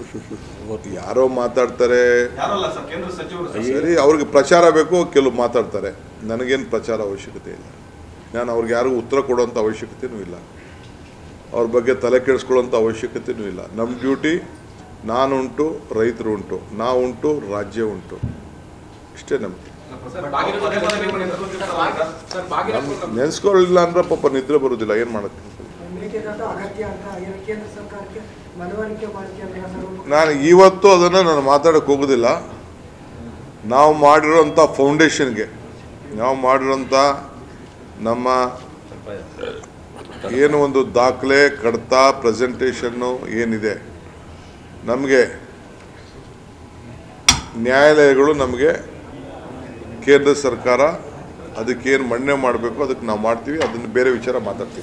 ಯಾರೋ ಮಾತಾಡ್ತಾರೆ ಯಾರಲ್ಲ ಸರ್ ಕೇಂದ್ರ ಸಚಿವರು ಸರ್. ಸರಿ ಅವ್ರಿಗೆ ಪ್ರಚಾರ ಬೇಕು ಕೆಲವು ಮಾತಾಡ್ತಾರೆ ನನಗೇನು ಪ್ರಚಾರ ಅವಶ್ಯಕತೆ ಇಲ್ಲ ನಾನು ಅವ್ರಿಗೆ ಯಾರಿಗೂ ಉತ್ತರ ಕೊಡೋಂಥ ಅವಶ್ಯಕತೆಯೂ ಇಲ್ಲ ಅವ್ರ ಬಗ್ಗೆ ತಲೆ ಕೆಡಿಸ್ಕೊಳ್ಳೋಂಥ ಅವಶ್ಯಕತೆಯೂ ಇಲ್ಲ ನಮ್ಮ ಡ್ಯೂಟಿ ನಾನುಂಟು ರೈತರು ಉಂಟು ನಾವುಂಟು ರಾಜ್ಯ ಉಂಟು ಇಷ್ಟೇ ನಮಗೆ ಸರ್, ಪದೇ ಪದೇ ನೀವು ನೆನ್ಸ್ಕೊಳ್ತಿರ್ತಾರಲ್ಲ ಸರ್. ನೆನೆಸ್ಕೊಳ್ಳಿಲ್ಲ ಅಂದ್ರೆ ಪಾಪ ನಿದ್ರೆ ಬರೋದಿಲ್ಲ ಏನು ಮಾಡುತ್ತೆ ಮೇಕೆದಾಟು ಅಗತ್ಯ ಅಂತ ಏನು ಕೇಂದ್ರ ಸರ್ಕಾರಕ್ಕೆ ಮನವರಿಕೆ ಮಾಡ್ತೀಯಲ್ಲ ಸರ್ ನಾನು ಇವತ್ತು ಅದನ್ನು ನಾನು ಮಾತಾಡೋಕ್ಕೆ ಹೋಗೋದಿಲ್ಲ ನಾವು ಮಾಡಿರೋಂಥ ಫೌಂಡೇಶನ್ಗೆ ನಾವು ಮಾಡಿರೋಂಥ ನಮ್ಮ ಏನು ಒಂದು ದಾಖಲೆ ಕಡತ ಪ್ರೆಸೆಂಟೇಷನ್ನು ಏನಿದೆ ನಮಗೆ ನ್ಯಾಯಾಲಯಗಳು ನಮಗೆ ಕೇಂದ್ರ ಸರ್ಕಾರ ಅದಕ್ಕೇನು ಮಣ್ಣೆ ಮಾಡಬೇಕು ಅದಕ್ಕೆ ನಾವು ಮಾಡ್ತೀವಿ ಅದನ್ನು ಬೇರೆ ವಿಚಾರ ಮಾತಾಡ್ತೀವಿ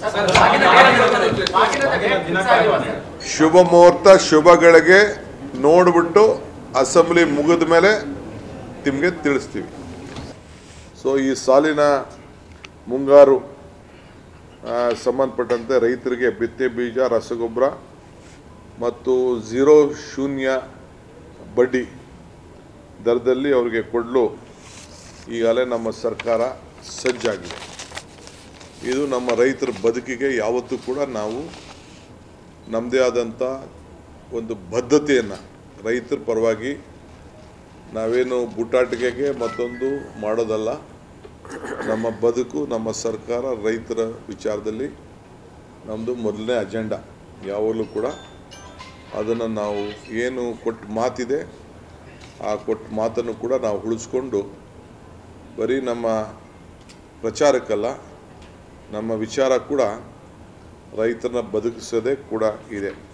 ಶುಭ ಮುಹೂರ್ತ ಶುಭಗಳಿಗೆ ನೋಡ್ಬಿಟ್ಟು ಅಸೆಂಬ್ಲಿ ಮುಗಿದ ಮೇಲೆ ನಿಮಗೆ ತಿಳಿಸ್ತೀವಿ ಸೊ ಈ ಸಾಲಿನ ಮುಂಗಾರು ಆ, ಸಂಬಂಧಪಟ್ಟಂತೆ ರೈತರಿಗೆ ಬಿತ್ತೆ ಬೀಜ ರಸಗೊಬ್ಬರ ಮತ್ತು ಝೀರೋ ಶೂನ್ಯ ಬಡ್ಡಿ ದರದಲ್ಲಿ ಅವರಿಗೆ ಕೊಡಲು ಈಗಾಗಲೇ ನಮ್ಮ ಸರ್ಕಾರ ಸಜ್ಜಾಗಿದೆ ಇದು ನಮ್ಮ ರೈತರ ಬದುಕಿಗೆ ಯಾವತ್ತೂ ಕೂಡ ನಾವು ನಮ್ಮದೇ ಆದಂಥ ಒಂದು ಬದ್ಧತೆಯನ್ನು ರೈತರ ಪರವಾಗಿ ನಾವೇನು ಬೂಟಾಟಿಕೆಗೆ ಮತ್ತೊಂದು ಮಾಡೋದಲ್ಲ ನಮ್ಮ ಬದುಕು ನಮ್ಮ ಸರ್ಕಾರ ರೈತರ ವಿಚಾರದಲ್ಲಿ ನಮ್ಮದು ಮೊದಲನೇ ಅಜೆಂಡಾ ಯಾವಾಗಲೂ ಕೂಡ ಅದನ್ನು ನಾವು ಏನು ಕೊಟ್ಟು ಮಾತಿದೆ ಆ ಕೊಟ್ಟ ಮಾತನ್ನು ಕೂಡ ನಾವು ಉಳಿಸ್ಕೊಂಡು ಬರೀ ನಮ್ಮ ಪ್ರಚಾರಕ್ಕಲ್ಲ ನಮ್ಮ ವಿಚಾರ ಕೂಡ ರೈತರನ್ನ ಬದುಕಿಸೋದೇ ಕೂಡ ಇದೆ